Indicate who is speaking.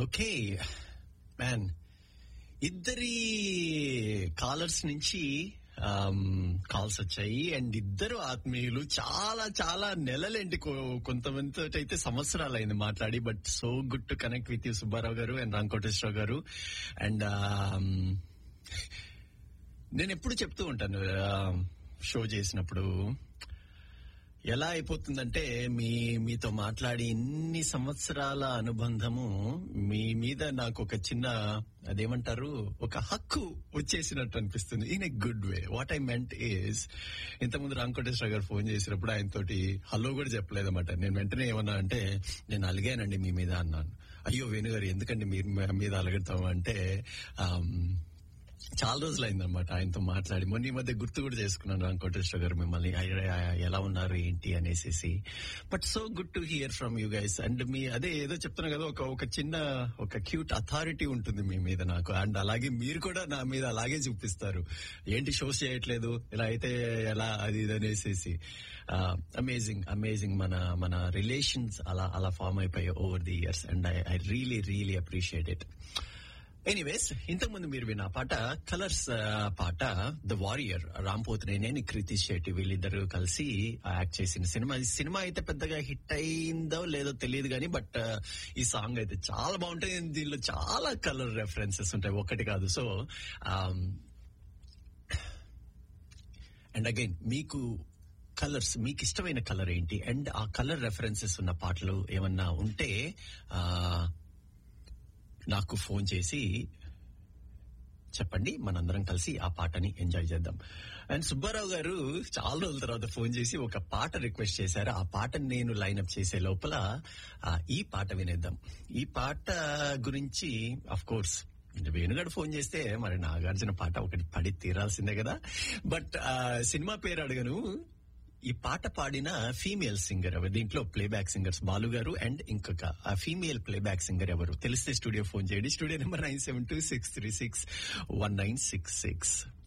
Speaker 1: okay man ఇద్దరి callers నుంచి calls వచ్చాయి అండ్ ఇద్దరు ఆత్మీయులు చాలా చాలా నెలలేంటి కొ- కొంతమందితో అయితే సంవత్సరాలు అయింది మాట్లాడి but so good to connect with you Subbarao garu and Ram Koteswararao గారు అండ్ నేను ఎప్పుడు చెప్తూ ఉంటాను షో చేసినప్పుడు ఎలా అయిపోతుందంటే మీ మీతో మాట్లాడి ఇన్ని సంవత్సరాల అనుబంధము మీ మీద నాకు ఒక చిన్న అదేమంటారు ఒక హక్కు వచ్చేసినట్టు అనిపిస్తుంది in a good way what I meant is ఇంతకుముందు రామకోటేశ్వర గారు ఫోన్ చేసినప్పుడు ఆయన తోటి హలో కూడా చెప్పలేదన్నమాట నేను వెంటనే ఏమన్నా అంటే నేను అలిగానండి మీ మీద అన్నాను అయ్యో వేణుగారు ఎందుకండి మీరు మీ మీద అలగడతాం అంటే ఆమ్, చాలా రోజులు అయిందనమాట ఆయనతో మాట్లాడి మొన్న ఈ మధ్య గుర్తు కూడా చేసుకున్నాను రామ్ కోటేశ్వర గారు మిమ్మల్ని అయ్య, అయ్య, ఎలా ఉన్నారు ఏంటి అనేసి but so good to hear from you guys and మీ అదే ఏదో చెప్తున్నా కదా ఒక ఒక చిన్న ఒక క్యూట్ అథారిటీ ఉంటుంది మీ మీద నాకు అండ్ అలాగే మీరు కూడా నా మీద అలాగే చూపిస్తారు ఏంటి షోస్ చేయట్లేదు ఇలా అయితే ఎలా అది ఇది అనేసి అమేజింగ్ అమేజింగ్ మన మన రిలేషన్స్ అలా అలా ఫామ్ అయిపోయాయి over the years and I I really really appreciate it anyways ఇంతకుముందు మీరు విన్న పాట కలర్స్ పాట ద వారియర్ రామ్ పోతినేని కృతి శెట్టి వీళ్ళిద్దరు కలిసి యాక్ట్ చేసిన సినిమా ఈ సినిమా అయితే పెద్దగా హిట్ అయిందో లేదో తెలియదు కానీ బట్ ఈ సాంగ్ అయితే చాలా బాగుంటుంది దీనిలో చాలా కలర్ రెఫరెన్సెస్ ఉంటాయి ఒకటి కాదు సో అండ్ అగైన్ మీకు కలర్స్ మీకు ఇష్టమైన కలర్ ఏంటి అండ్ ఆ కలర్ రెఫరెన్సెస్ ఉన్న పాటలు ఏమన్నా ఉంటే ఆ నాకు ఫోన్ చేసి చెప్పండి మనందరం కలిసి ఆ పాటని ఎంజాయ్ చేద్దాం అండ్ సుబ్బారావు గారు చాలా రోజుల తర్వాత ఫోన్ చేసి ఒక పాట రిక్వెస్ట్ చేశారు ఆ పాటని నేను లైన్అప్ చేసే లోపల ఆ, ఈ పాట వినేద్దాం ఈ పాట గురించి అఫ్ కోర్స్ వేణుగాడు ఫోన్ చేస్తే మరి నాగార్జున పాట ఒకటి పడి తీరాల్సిందే కదా బట్ ఆ, సినిమా పేరు అడగను ఈ పాట పాడిన ఫీమేల్ సింగర్ ఎవరు దీంట్లో ప్లేబ్యాక్ సింగర్స్ బాలు గారు అండ్ ఇంకొక ఆ ఫీమేల్ ప్లేబ్యాక్ సింగర్ ఎవరు తెలిస్తే స్టూడియో ఫోన్ చేయండి studio number nine seven two six three six one nine six six